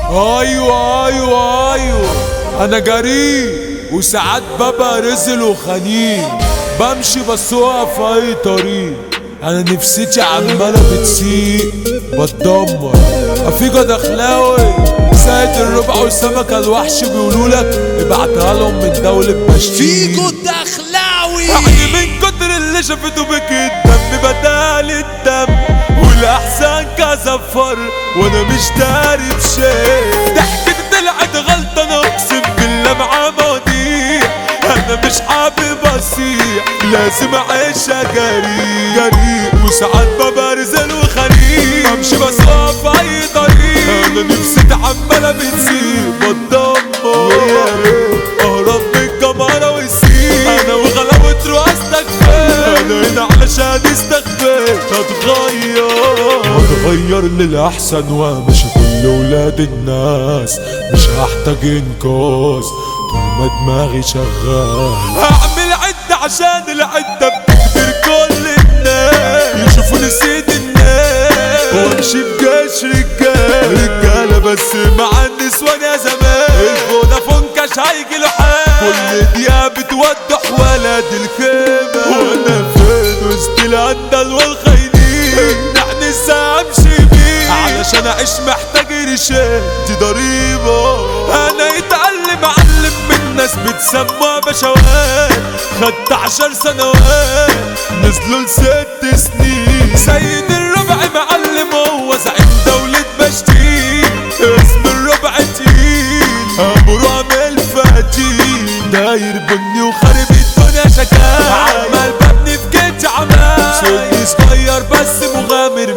ايوه ايوه ايوه انا جريء وساعات ببقى رزل وخنيق بمشي بسوقها في اي طريق انا نفسيتي عمالة بتسيق بتدمر افيجا دخلاوي سايد الربع والسمكة الوحش بيقولولك ابعتها لهم من دولة بشتيك فيجو الدخلاوي يعني من كتر اللي شافته بك الدم بدال الدم والاحسن كزفر وانا مش داري بشيء ضحكتي طلعت غلطة انا اقسم بالله مع مواضيع انا مش حابب اصيح لازم اعيشها جريء جريء وساعات ببقى رزل وخريق بمشي بسقى في اي طريق انا نفسي عمالة بتسيب بتدمر اهرب من الجمارة والسيب انا وغلاوة رؤاستك فين انا هنا علشان استخبيت هتغير هتغير للأحسن ومش كل ولاد الناس مش هحتاج انقاذ طول ما دماغي شغال هعمل عدة عشان العدة بتكبر كل الناس يشوفوا نسيت الناس وامشي بجيش رجال رجالة بس مع النسوان يا زمان الفودافون كاش هيجي له حال كل دقيقة بتوضح ولد الخيمة وانا فين وسط الاندل والخاينين نحن ازاي امشي بيه علشان اعيش محتاج رشاد دي ضريبة انا يتعلم معلم من ناس بتسمى بشوات خدت عشر سنوات نزلوا لست سنين سيد الربع معلم هو زعيم دولة بشتين اسم الربع تقيل ابو رامي الفتيل داير بني وخارب الدنيا شكال عمال ببني في جيت عمال سني صغير بس مغامر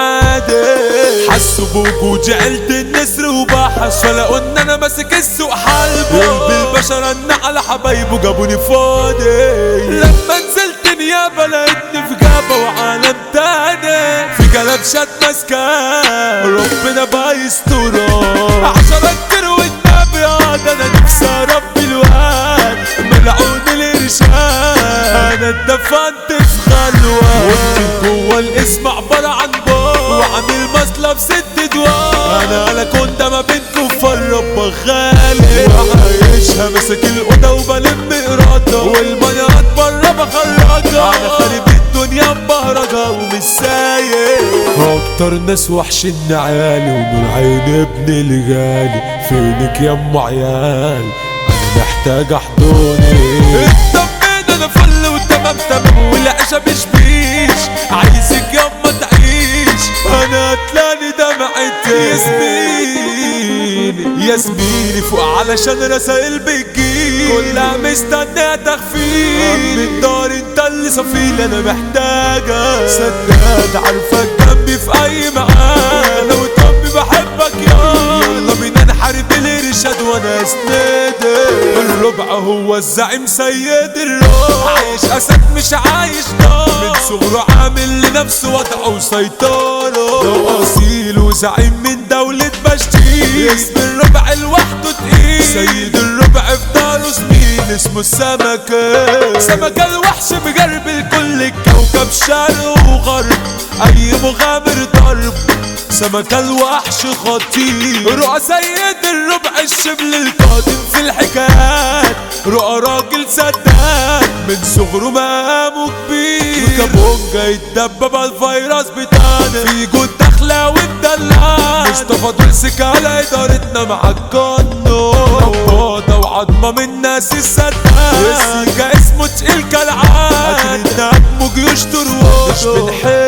متعادل حسوا بوجودي عيلة النسر وبحش ولا قلنا انا ماسك السوق حلبه قلب البشر ان على حبايبه جابوني فاضي لما نزلت نيابة لقيتني في جابة وعالم تاني في جلبشات ماسكة ربنا بقى يسترها عشرة كتير والنبي اه ده انا نفسي اربي الواد ملعون الارشاد انا اتدفنت في خلوة وانت جوه الاسم عبارة عن بار وعامل مصلب ست دوار انا انا كنت ما بين كفار رب غالي وعايشها ماسك الاوضه وبلم اراده والميات بره بخرجها انا خارب الدنيا مبهرجة ومش سايق اكتر ناس وحشين عيالي ونور عين ابن الغالي فينك يا ام عيال انا محتاج احضني اطمن انا فل وتمام تمام والعيشه مش بيش عايزك ياما تعيش انا هتلاقي دمعتي يا زميلي يا زميلي فوق علشان رسائل بتجيلي كلها مستنيه تخفيل من دار انت اللي صفيل انا محتاجة سداد عارفك جنبي في اي مكان انا وطبي بحبك يا يلا بينا نحارب الارشاد وانا اسندك الربع هو الزعيم سيد الرب عايش اسد مش عايش نار من صغره عامل لنفسه وضع وسيطرة ده اصيل وزعيم من دولة بشتيل اسم الربع لوحده تقيل سيد الربع في داره زميل اسمه السمكة سمكة الوحش بجرب الكل الكوكب شرق وغرب اي مغامر ضرب سمكة الوحش خطير رؤى سيد الربع الشبل القادم في الحكايات رؤى راجل سداد من صغره مقامه كبير وكابونجا يتدبب على الفيروس بتاعنا في جود داخلة والدلال مصطفى دول سكالة ادارتنا مع القانون نبضة وعظمة من ناس السداد السيكا اسمه تقيل كالعاد قاتل النجم وجيوش تروح مش بنحب